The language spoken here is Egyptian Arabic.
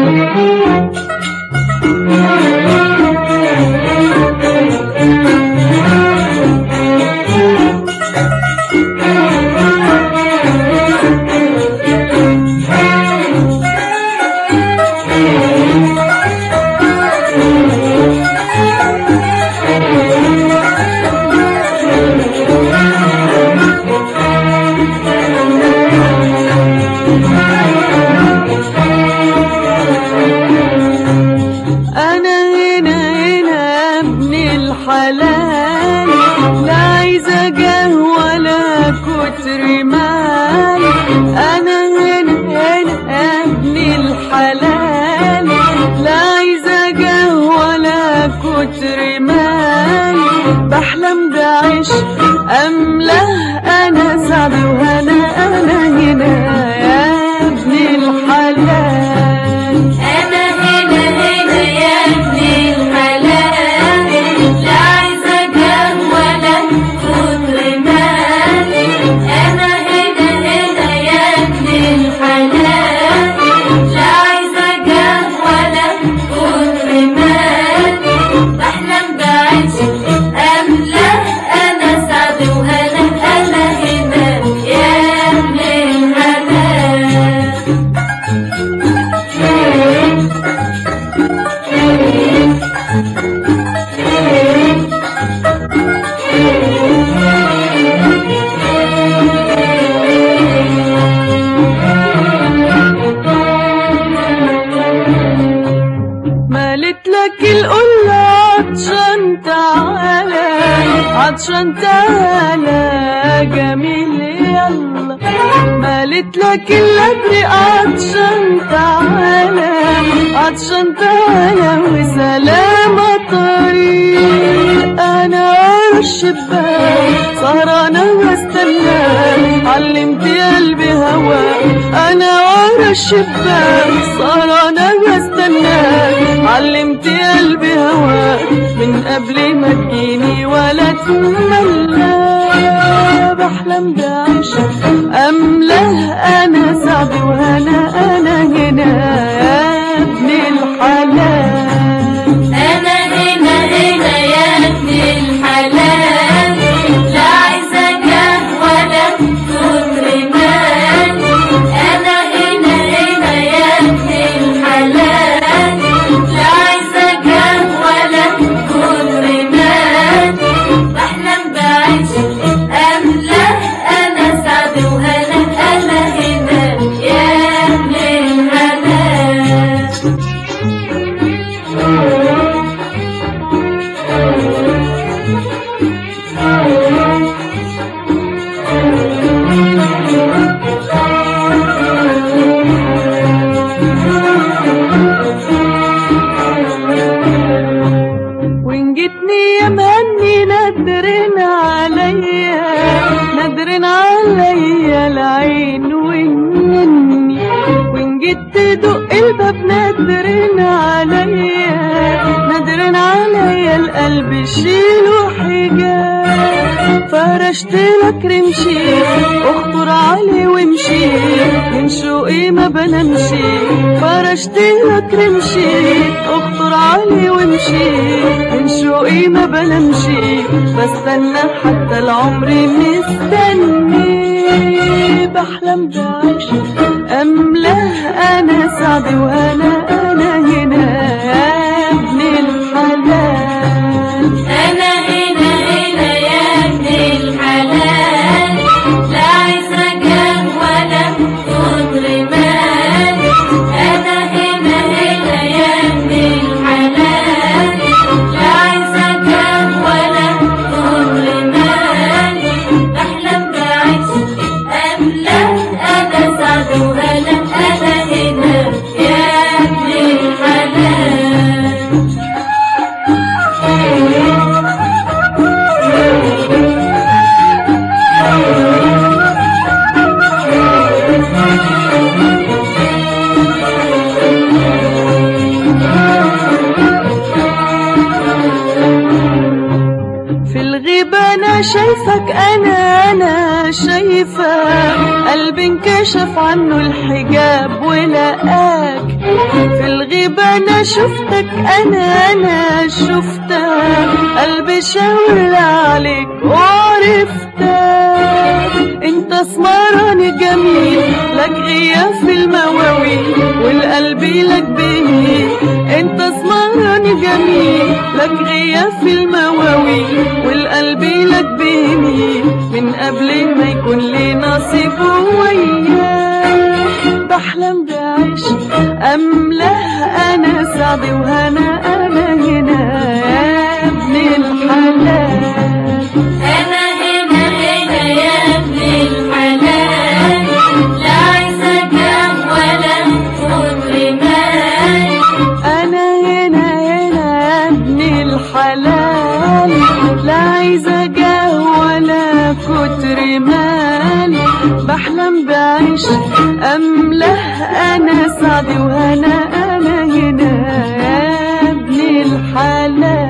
انا هنا هنا ابن الحلال لا عايزه جاه ولا كتر مال انا هنا هنا ابن الحلال لا عايزه جاه ولا كتر مال بحلم بعيش امله انا سعد وهنا انا هنا يا ابن الحلال أنا هنا هنا يا ابن الحلال لا عايزة جاه ولا كتر مال أنا هنا هنا يا ابن الحلال لا عايزة جاه ولا كتر مال بحلم بعيش أملاه أنا سعد وهنا أنا هنا يا ابن الحلال مالت لك القلة عطشان تعالى عطشان تعالى جميل يلا مالت لك الأبر عطشان تعالى عطشان تعالى وسلامة طريق أنا ورا الشباك سهرانة واستنى علمت قلبي هواك أنا ورا الشباك سهرانة واستنى علمت قلبي هواك من قبل ما تجيني ولا تملى بحلم بعيشك أمله أنا سعد وهنا أنا هنا يا ابن الحلال أنا هنا هنا يا ابن الحلال لا عايزة جاه ولا كتر مال أنا هنا هنا يا ابن الحلال لا عايزة جاه ولا كتر مال بحلم بعيش أملاه أنا سعد وهنا أنا هنا يا ابن الحلال وإن جيتني يا مهني ندرن عليا ندرن عليا العين والنني وإن جيت تدق الباب ندرن عليا ندرن عليا القلب شيله حجاب فرشت لك رمشي اخطر علي وامشي من شوقي ما بنمشي فرشت لك رمشي اخطر علي وامشي من شوقي ما بنمشي بستنى حتى العمر مستني بحلم بعيش املاه انا سعدي وانا انا هنا يا ابن الحلال أنا هنا هنا يا ابن الحلال لا عايزة جاه ولا كتر مال أنا هنا هنا يا ابن الحلال لا عايزة جاه ولا كتر مال بحلم بعيش أملاه أنا سعد وهلا أنا هنا يا ابن الحلال في الغيبة أنا شايفك أنا أنا شايفة قلبي انكشف عنه الحجاب ولقاك في الغيبة انا شفتك انا انا شفتك قلبي شاور عليك وعرفتك انت اسمراني جميل لك غياب في المواويل والقلب لك بهيل انت اسمراني جميل لك غياب في المواويل والقلب لك بهيل من قبل ما يكون لي نصيب وياك بحلم بعيش أملاه أنا سعدي وهنا أنا هنا يا ابن الحلال أنا هنا هنا يا ابن الحلال لا عايزة كام ولا كتر مال أنا هنا هنا يا ابن الحلال لا عايزة جاه ولا كتر مال بحلم بعيش أملاه أنا سعدي وهنا أنا هنا يا ابن الحلال